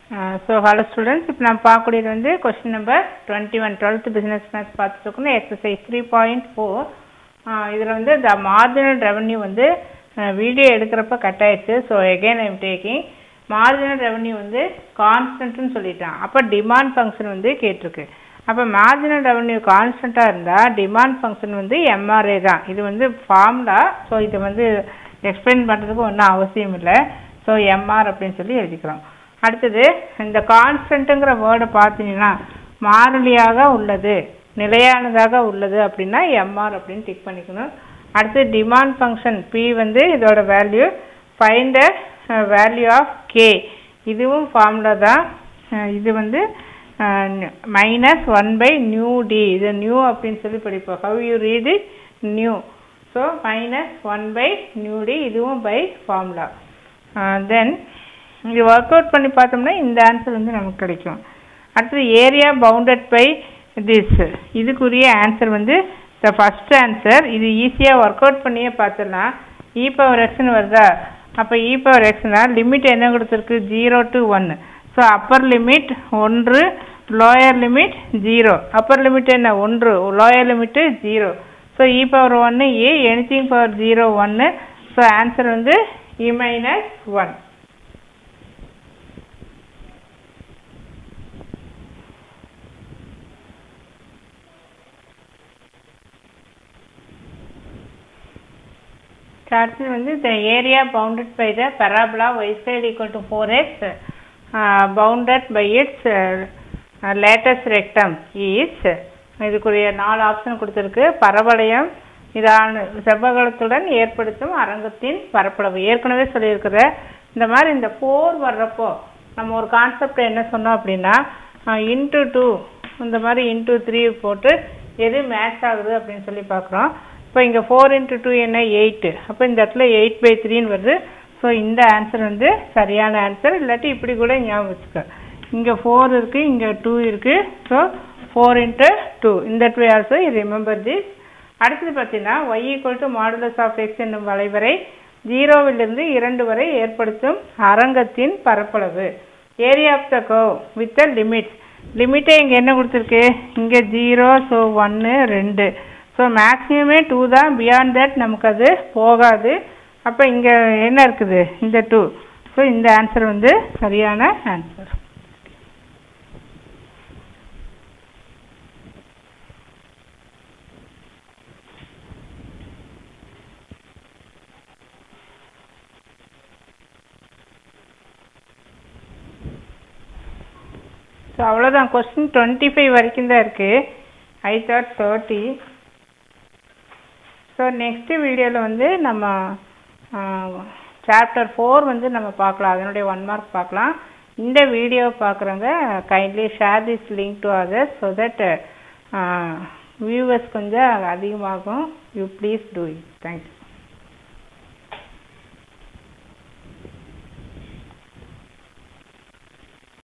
so hello students இப்போ நம்ம பார்க்கக்கூடியது வந்து question number twenty one twelfth business maths பார்த்துருக்கோம் எக்ஸசைஸ் த்ரீ பாயிண்ட் ஃபோர் இதில் வந்து த மார்ஜினல் ரெவன்யூ வந்து வீடியோ எடுக்கிறப்ப கட் ஆயிடுச்சு so again I'm taking marginal revenue வந்து கான்ஸ்டன்ட்னு சொல்லிட்டான் அப்போ டிமாண்ட் ஃபங்க்ஷன் வந்து கேட்டிருக்கு அப்போ மார்ஜினல் ரெவன்யூ கான்ஸ்டண்ட்டாக இருந்தால் டிமாண்ட் ஃபங்க்ஷன் வந்து எம்ஆர்ஏ தான் இது வந்து ஃபார்முலா ஸோ இதை வந்து எக்ஸ்பிளைன் பண்ணுறதுக்கு ஒன்றும் அவசியம் இல்லை ஸோ எம்ஆர் அப்படின்னு சொல்லி எழுதிக்கிறோம் அடுத்தது இந்த கான்ஸ்டன்ட்டுங்கிற வேர்டை பார்த்தீங்கன்னா மாறிலியாக உள்ளது நிலையானதாக உள்ளது அப்படின்னா எம்ஆர் அப்படின்னு டிக் பண்ணிக்கணும் அடுத்து டிமாண்ட் ஃபங்க்ஷன் பி வந்து இதோட value find the value of K இதுவும் ஃபார்முலா தான் இது வந்து minus one by nu T இது நியூ அப்படின்னு சொல்லி படிப்போம் how you read it nu so minus one by nu T இதுவும் பை ஃபார்முலா தென் இது ஒர்க் அவுட் பண்ணி பார்த்தோம்னா இந்த ஆன்சர் வந்து நமக்கு கிடைக்கும் அடுத்தது ஏரியா பவுண்டட் பை திஸ் இதுக்குரிய ஆன்சர் வந்து த ஃபஸ்ட் ஆன்சர் இது ஈஸியாக ஒர்க் அவுட் பண்ணியே பார்த்துடலாம் இ பவர் எக்ஸ்னு வருதா அப்போ இ பவர் எக்ஸ்னா லிமிட் என்ன கொடுத்துருக்கு ஜீரோ டு ஒன்று ஸோ அப்பர் லிமிட் ஒன்று lower limit zero upper limit என்ன ஒன்று lower limit zero so e power ஒன்று ஏ எனிதிங் பவர் ஜீரோ ஒன்று ஸோ ஆன்சர் வந்து இ மைனஸ் ஒன் அடுத்தது வந்து the area bounded by the parabola y side equal to four x bounded by its latus rectum is இதுக்குரிய நாலு option கொடுத்துருக்கு பரவளையம் இதான செவ்வகலத்துடன் ஏற்படுத்தும் அரங்கத்தின் பரப்பளவு ஏற்கனவே சொல்லியிருக்கிற இந்த மாதிரி இந்த ஃபோர் வர்றப்போ நம்ம ஒரு கான்செப்ட் என்ன சொன்னோம் அப்படின்னா இன்ட்டு டூ இந்த மாதிரி இன்ட்டு த்ரீ போட்டு எது மேட்ச் ஆகுது அப்படின்னு சொல்லி பார்க்குறோம் இப்போ இங்கே ஃபோர் இன்ட்டு டூ என்ன எயிட்டு அப்போ இந்த இடத்துல எயிட் பை த்ரீன்னு வருது ஸோ இந்த ஆன்சர் வந்து சரியான ஆன்சர் இல்லாட்டி இப்படி கூட ஞாபகம் வச்சுக்க இங்கே ஃபோர் இருக்குது இங்கே டூ இருக்குது ஸோ ஃபோர் இன்ட்டு டூ இந்த டூ ஆல்சோ ரிமெம்பர் திஸ் அடுத்தது பார்த்தீங்கன்னா y equal to modulus of x என்னும் வளைவரை ஜீரோவிலிருந்து இரண்டு வரை ஏற்படுத்தும் அரங்கத்தின் பரப்பளவு area of the curve with the limits லிமிட்டே இங்கே என்ன கொடுத்துருக்கு இங்கே ஜீரோ ஸோ ஒன்று ரெண்டு ஸோ மேக்ஸிமமே டூ தான் பியாண்ட் தட் நமக்கு அது போகாது அப்போ இங்கே என்ன இருக்குது இந்த டூ ஸோ இந்த ஆன்சர் வந்து சரியான ஆன்சர் ஸோ அவ்வளோதான் கொஸ்டின் டுவெண்ட்டி ஃபைவ் வரைக்கும் தான் இருக்குது I thought thirty so next வீடியோவில் வந்து நம்ம சாப்டர் ஃபோர் வந்து நம்ம பார்க்கலாம் அதனுடைய ஒன் மார்க் பார்க்கலாம் இந்த வீடியோ பார்க்குறவங்க kindly share this link to others so that viewers கொஞ்சம் அதிகமாகும் you please do it thank you